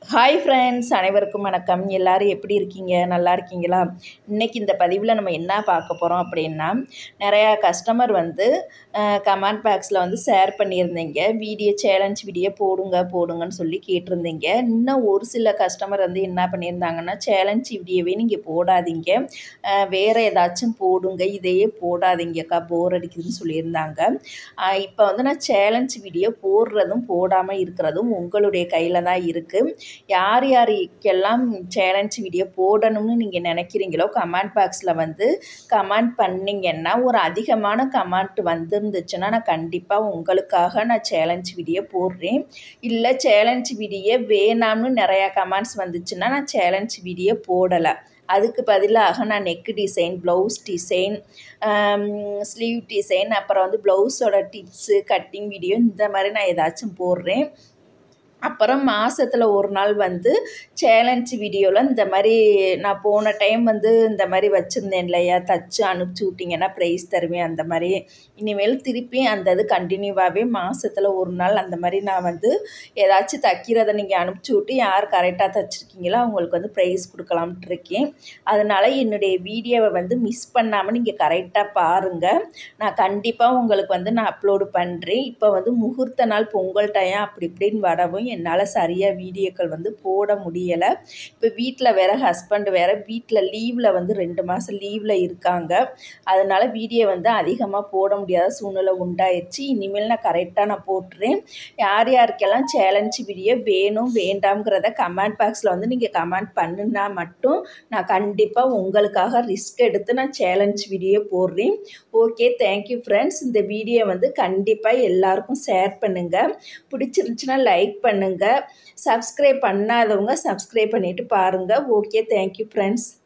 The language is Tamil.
ஹாய் ஃப்ரெண்ட்ஸ் அனைவருக்கும் வணக்கம் எல்லாரும் எப்படி இருக்கீங்க நல்லா இருக்கீங்களா இன்றைக்கி இந்த பதிவில் நம்ம என்ன பார்க்க போகிறோம் அப்படின்னா நிறையா கஸ்டமர் வந்து கமெண்ட் பாக்ஸில் வந்து ஷேர் பண்ணியிருந்தீங்க வீடியோ சேலஞ்ச் வீடியோ போடுங்க போடுங்கன்னு சொல்லி கேட்டிருந்தீங்க இன்னும் ஒரு சில கஸ்டமர் வந்து என்ன பண்ணியிருந்தாங்கன்னா சேலஞ்ச் வீடியோவே நீங்கள் போடாதீங்க அஹ், வேறு ஏதாச்சும் போடுங்க இதையே போடாதீங்கக்கா போர் அடிக்குதுன்னு சொல்லியிருந்தாங்க இப்போ வந்து நான் சேலஞ்ச் வீடியோ போடுறதும் போடாமல் இருக்கிறதும் உங்களுடைய கையில் தான் இருக்குது யார் யாருக்கெல்லாம் சேலஞ்ச் வீடியோ போடணும்னு நீங்கள் நினைக்கிறீங்களோ கமெண்ட் பாக்ஸில் வந்து கமெண்ட் பண்ணிங்கன்னா ஒரு அதிகமான கமெண்ட் வந்துருந்துச்சுன்னா நான் கண்டிப்பாக உங்களுக்காக நான் சேலஞ்ச் வீடியோ போடுறேன் இல்லை சேலஞ்ச் வீடியோ வேணாம்னு நிறையா கமெண்ட்ஸ் வந்துச்சுன்னா நான் சேலஞ்ச் வீடியோ போடலை அதுக்கு பதிலாக நான் neck design blouse design sleeve design அப்புறம் வந்து ப்ளவுஸோட டிப்ஸு கட்டிங் வீடியோ இந்த மாதிரி நான் ஏதாச்சும் போடுறேன் அப்புறம் மாதத்தில் ஒரு நாள் வந்து சேலஞ்ச் வீடியோவில் இந்த மாதிரி நான் போன டைம் வந்து இந்த மாதிரி வச்சுருந்தேன் இல்லையா தச்சு அனுப்பிச்சி விட்டிங்கன்னா ப்ரைஸ் தருவேன் அந்த மாதிரி இனிமேல் திருப்பி அந்த இது கண்டினியூவாகவே மாதத்தில் ஒரு நாள் அந்த மாதிரி நான் வந்து ஏதாச்சும் தைக்கிறத நீங்கள் அனுப்பிச்சி விட்டு யார் கரெக்டாக தைச்சிருக்கீங்களோ அவங்களுக்கு வந்து ப்ரைஸ் கொடுக்கலாம்ட்டு இருக்கேன் அதனால் என்னுடைய வீடியோவை வந்து மிஸ் பண்ணாமல் நீங்கள் கரெக்டாக பாருங்கள் நான் கண்டிப்பாக உங்களுக்கு வந்து நான் அப்லோடு பண்ணுறேன் இப்போ வந்து முகூர்த்த நாள் பொங்கல் டைம் அப்படி இப்படின்னு வரவும் என்னால் சரியாக வீடியோக்கள் வந்து போட முடியலை இப்போ வீட்டில் வேற ஹஸ்பண்ட் வேற வீட்டில் லீவில் வந்து ரெண்டு மாதம் லீவில் இருக்காங்க அதனால் வீடியோ வந்து அதிகமாக போட முடியாத சூழ்நிலை உண்டாயிடுச்சு இனிமேல் நான் கரெக்டாக நான் போட்டுறேன் யார் யாருக்கெல்லாம் சேலஞ்ச் வீடியோ வேணும் வேண்டாம்ங்கிறத கமெண்ட் பாக்ஸில் வந்து நீங்கள் கமெண்ட் பண்ணுனா மட்டும் நான் கண்டிப்பாக உங்களுக்காக ரிஸ்க் எடுத்து நான் சேலஞ்ச் வீடியோ போடுறேன் ஓகே தேங்க்யூ ஃப்ரெண்ட்ஸ் இந்த வீடியோ வந்து கண்டிப்பாக எல்லாருக்கும் ஷேர் பண்ணுங்கள் பிடிச்சிருந்துச்சுன்னா லைக் பண்ணுங்கள் சப்ஸ்கிரைப் பண்ணாதவங்க சப்ஸ்கிரைப் பண்ணிவிட்டு பாருங்கள் ஓகே தேங்க்யூ ஃப்ரெண்ட்ஸ்